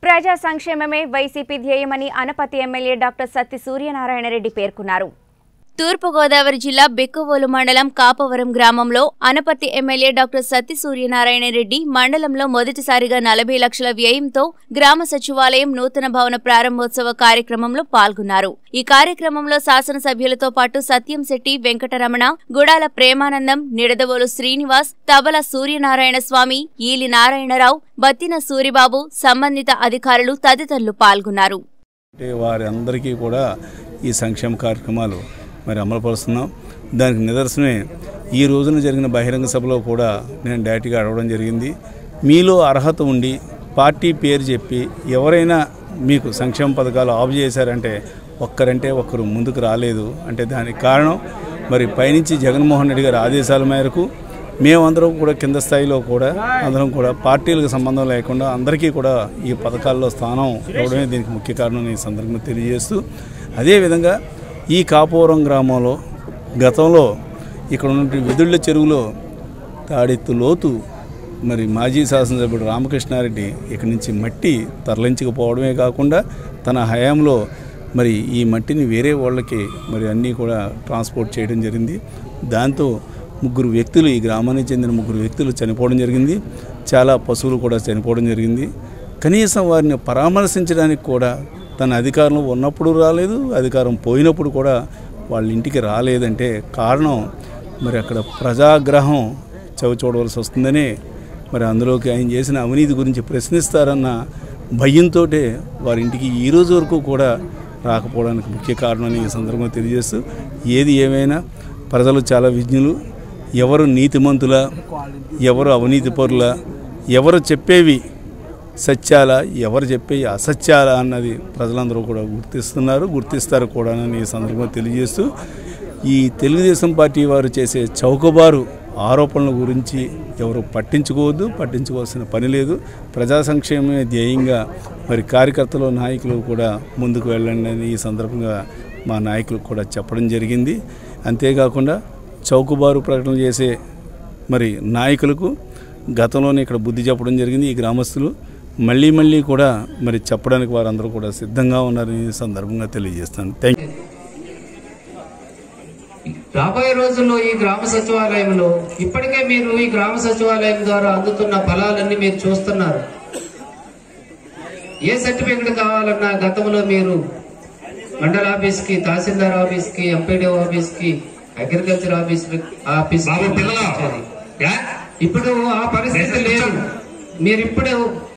ప్రజా సంక్షేమమే వైసీపీ ధ్యేయమని అనపతి ఎమ్మెల్యే డాక్టర్ సత్తి సూర్యనారాయణ రెడ్డి పేర్కొన్నారు తూర్పుగోదావరి జిల్లా బెక్కువోలు మండలం కాపవరం గ్రామంలో అనపర్తి ఎమ్మెల్యే డాక్టర్ సత్తి సూర్యనారాయణ రెడ్డి మండలంలో మొదటిసారిగా నలభై లక్షల వ్యయంతో గ్రామ సచివాలయం నూతన భవన ప్రారంభోత్సవ కార్యక్రమంలో పాల్గొన్నారు ఈ కార్యక్రమంలో శాసనసభ్యులతో పాటు సత్యం శెట్టి వెంకటరమణ గుడాల ప్రేమానందం నిడదవోలు శ్రీనివాస్ తబల సూర్యనారాయణ స్వామి ఈలి నారాయణరావు బత్తిన సూరిబాబు సంబంధిత అధికారులు తదితరులు పాల్గొన్నారు అంటే వారి అందరికీ కూడా ఈ సంక్షేమ కార్యక్రమాలు మరి అమలుపరుస్తున్నాం దానికి నిదర్శనమే ఈ రోజున జరిగిన బహిరంగ సభలో కూడా నేను డైరెక్ట్గా అడగడం జరిగింది మీలో అర్హత ఉండి పార్టీ పేరు చెప్పి ఎవరైనా మీకు సంక్షేమ పథకాలు ఆఫ్ చేశారంటే ఒక్కరంటే ఒక్కరు ముందుకు రాలేదు అంటే దానికి కారణం మరి పైనుంచి జగన్మోహన్ రెడ్డి గారి ఆదేశాల మేరకు మేమందరం కూడా కింద స్థాయిలో కూడా అందరం కూడా పార్టీలకు సంబంధం లేకుండా అందరికీ కూడా ఈ పథకాల్లో స్థానం ఇవ్వడమే దీనికి ముఖ్య కారణం ఈ సందర్భంగా తెలియజేస్తూ అదేవిధంగా ఈ కాపురం గ్రామంలో గతంలో ఇక్కడ ఉన్నటువంటి విధుళ్ళ చెరువులో తాడెత్తు లోతు మరి మాజీ శాసనసభ్యుడు రామకృష్ణారెడ్డి ఇక్కడి నుంచి మట్టి తరలించకపోవడమే కాకుండా తన హయాంలో మరి ఈ మట్టిని వేరే వాళ్ళకి మరి అన్నీ కూడా ట్రాన్స్పోర్ట్ చేయడం జరిగింది దాంతో ముగ్గురు వ్యక్తులు ఈ గ్రామానికి చెందిన ముగ్గురు వ్యక్తులు చనిపోవడం జరిగింది చాలా పశువులు కూడా చనిపోవడం జరిగింది కనీసం వారిని పరామర్శించడానికి కూడా తన అధికారంలో ఉన్నప్పుడు రాలేదు అధికారం పోయినప్పుడు కూడా వాళ్ళ ఇంటికి రాలేదంటే కారణం మరి అక్కడ ప్రజాగ్రహం చవి చూడవలసి వస్తుందని మరి అందులోకి ఆయన చేసిన అవినీతి గురించి ప్రశ్నిస్తారన్న భయంతో వారి ఇంటికి ఈ రోజు వరకు కూడా రాకపోవడానికి ముఖ్య కారణమని ఈ సందర్భంగా తెలియజేస్తూ ఏది ఏమైనా ప్రజలు చాలా విజ్ఞులు ఎవరు నీతిమంతుల ఎవరు అవినీతి పరుల ఎవరు చెప్పేవి సత్యాల ఎవరు చెప్పే అసత్యాల అన్నది ప్రజలందరూ కూడా గుర్తిస్తున్నారు గుర్తిస్తారు కూడా అని ఈ సందర్భంగా తెలియజేస్తూ ఈ తెలుగుదేశం పార్టీ వారు చేసే చౌకబారు ఆరోపణల గురించి ఎవరు పట్టించుకోవద్దు పట్టించుకోవాల్సిన పని లేదు ప్రజా సంక్షేమమే ధ్యేయంగా మరి కార్యకర్తలు నాయకులు కూడా ముందుకు వెళ్ళండి అని ఈ సందర్భంగా మా నాయకులకు కూడా చెప్పడం జరిగింది అంతేకాకుండా చౌకబారు ప్రకటన చేసే మరి నాయకులకు గతంలోనే ఇక్కడ బుద్ధి చెప్పడం జరిగింది ఈ గ్రామస్తులు మళ్ళీ మళ్ళీ కూడా మరి చెప్పడానికి వారందరూ కూడా సిద్ధంగా ఉన్నారని ఈ సందర్భంగా తెలియజేస్తాను థ్యాంక్ యూ రాబోయే రోజుల్లో ఈ గ్రామ సచివాలయంలో ఇప్పటికే మీరు ఈ గ్రామ సచివాలయం ద్వారా అందుతున్న ఫలాలన్నీ మీరు చూస్తున్నారు ఏ సర్టిఫికెట్ కావాలన్నా గతంలో మీరు మండల ఆఫీస్ కి తహసీల్దార్ ఆఫీస్ కి ఎంపీడీ ఆఫీస్ కి అగ్రికల్చర్ ఆఫీస్ ఆఫీస్ కి బాబు పిల్లలు వచ్చేది. యా? ఇప్పుడు ఆ పరిస్థితి లేదు మీరు ఇప్పుడే